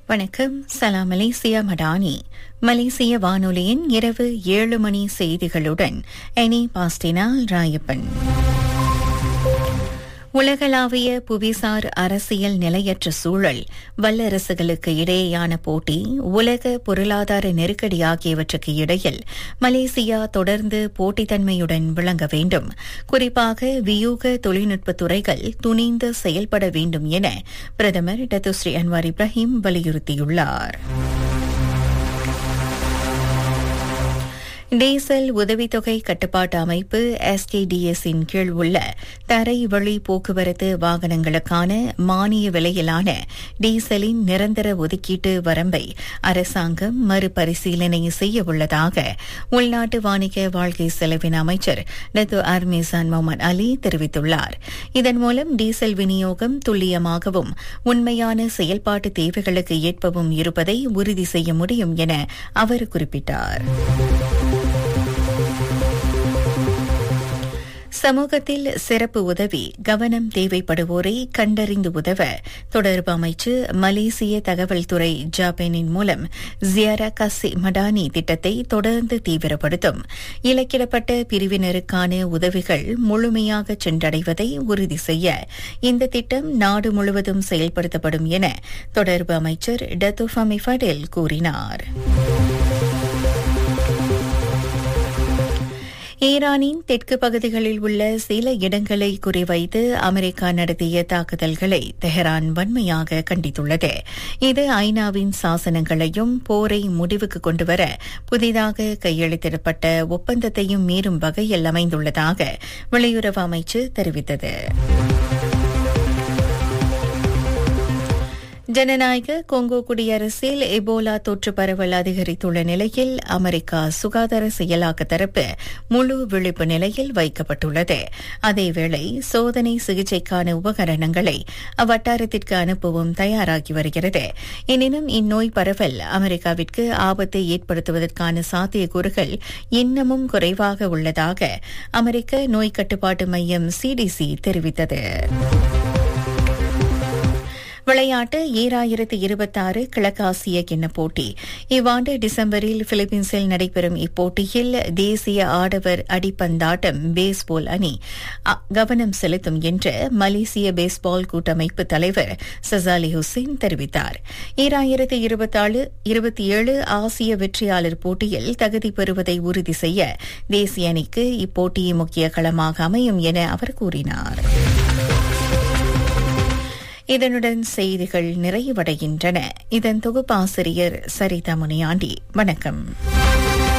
வணக்கம் சலாம் மலேசியா மடானி மலேசிய வானொலியின் இரவு ஏழு மணி செய்திகளுடன் எனி பாஸ்டினால் ராயப்பன் உலகளாவிய புவிசார் அரசியல் நிலையற்ற சூழல் வல்லரசுகளுக்கு இடையேயான போட்டி உலக பொருளாதார நெருக்கடி ஆகியவற்றுக்கு இடையில் மலேசியா தொடர்ந்து போட்டித்தன்மையுடன் விளங்க வேண்டும் குறிப்பாக வியூக தொழில்நுட்ப துறைகள் துணிந்து செயல்பட வேண்டும் என பிரதமர் டத்துஸ்ரீ அன்வார் இப்ராஹிம் வலியுறுத்தியுள்ளார் டீசல் உதவித்தொகை கட்டுப்பாட்டு அமைப்பு எஸ்கேடிஎஸ் இன் கீழ் உள்ள தரை வழி போக்குவரத்து வாகனங்களுக்கான மானிய விலையிலான டீசலின் நிரந்தர ஒதுக்கீட்டு வரம்பை அரசாங்கம் மறுபரிசீலனை செய்ய உள்ளதாக உள்நாட்டு வாணிக வாழ்க்கை செலவின அமைச்சர் நத்து அர்மேசான் முகமது அலி தெரிவித்துள்ளார் இதன் மூலம் டீசல் விநியோகம் துல்லியமாகவும் உண்மையான செயல்பாட்டு தேவைகளுக்கு ஏற்பவும் இருப்பதை உறுதி செய்ய முடியும் என அவர் குறிப்பிட்டார் சமூகத்தில் சிறப்பு உதவி கவனம் தேவைப்படுவோரை கண்டறிந்து உதவ தொடர்பு அமைச்சு மலேசிய தகவல் துறை ஜாபேனின் மூலம் ஜியாரா கசி மடானி திட்டத்தை தொடர்ந்து தீவிரப்படுத்தும் இலக்கிடப்பட்ட பிரிவினருக்கான உதவிகள் முழுமையாக சென்றடைவதை உறுதி செய்ய இந்த திட்டம் நாடு முழுவதும் செயல்படுத்தப்படும் என தொடர்பு அமைச்சர் டத்துஃபமி ஃபடேல் கூறினார் ஈரானின் தெற்கு பகுதிகளில் உள்ள சில இடங்களை குறிவைத்து அமெரிக்கா நடத்திய தாக்குதல்களை தெஹரான் வன்மையாக கண்டித்துள்ளது இது ஐநாவின் சாசனங்களையும் போரை முடிவுக்கு கொண்டுவர புதிதாக கையெழுத்திடப்பட்ட ஒப்பந்தத்தையும் மீறும் வகையில் அமைந்துள்ளதாக வெளியுறவு அமைச்சு தெரிவித்தது ஜனநாயக கொங்கோ குடியரசில் எபோலா தொற்று பரவல் அதிகரித்துள்ள நிலையில் அமெரிக்கா சுகாதார செயலாக்க தரப்பு முழு விழிப்பு நிலையில் வைக்கப்பட்டுள்ளது அதேவேளை சோதனை சிகிச்சைக்கான உபகரணங்களை அவ்வட்டாரத்திற்கு அனுப்பவும் தயாராகி வருகிறது எனினும் இந்நோய் பரவல் அமெரிக்காவிற்கு ஆபத்தை ஏற்படுத்துவதற்கான சாத்தியக்கூறுகள் இன்னமும் குறைவாக உள்ளதாக அமெரிக்க நோய் கட்டுப்பாட்டு மையம் சிடிசி தெரிவித்தது விளையாட்டு ஈராயிரத்து இருபத்தாறு கிழக்காசிய கிண்ண போட்டி இவ்வாண்டு டிசம்பரில் பிலிப்பீன்ஸில் நடைபெறும் இப்போட்டியில் தேசிய ஆடவர் அடிப்பந்தாட்டம் பேஸ்பால் அணி கவனம் செலுத்தும் என்று மலேசிய பேஸ்பால் கூட்டமைப்பு தலைவர் சசாலி ஹுசேன் தெரிவித்தார் ஈராயிரத்து இருபத்தாறு இருபத்தி ஏழு ஆசிய வெற்றியாளர் போட்டியில் தகுதி பெறுவதை உறுதி செய்ய தேசிய அணிக்கு இப்போட்டி முக்கிய களமாக அமையும் என அவர் கூறினார் இதனுடன் செய்திகள் நிறைவடைகின்றன இதன் தொகுப்பாசிரியர் சரிதா முனியாண்டி வணக்கம்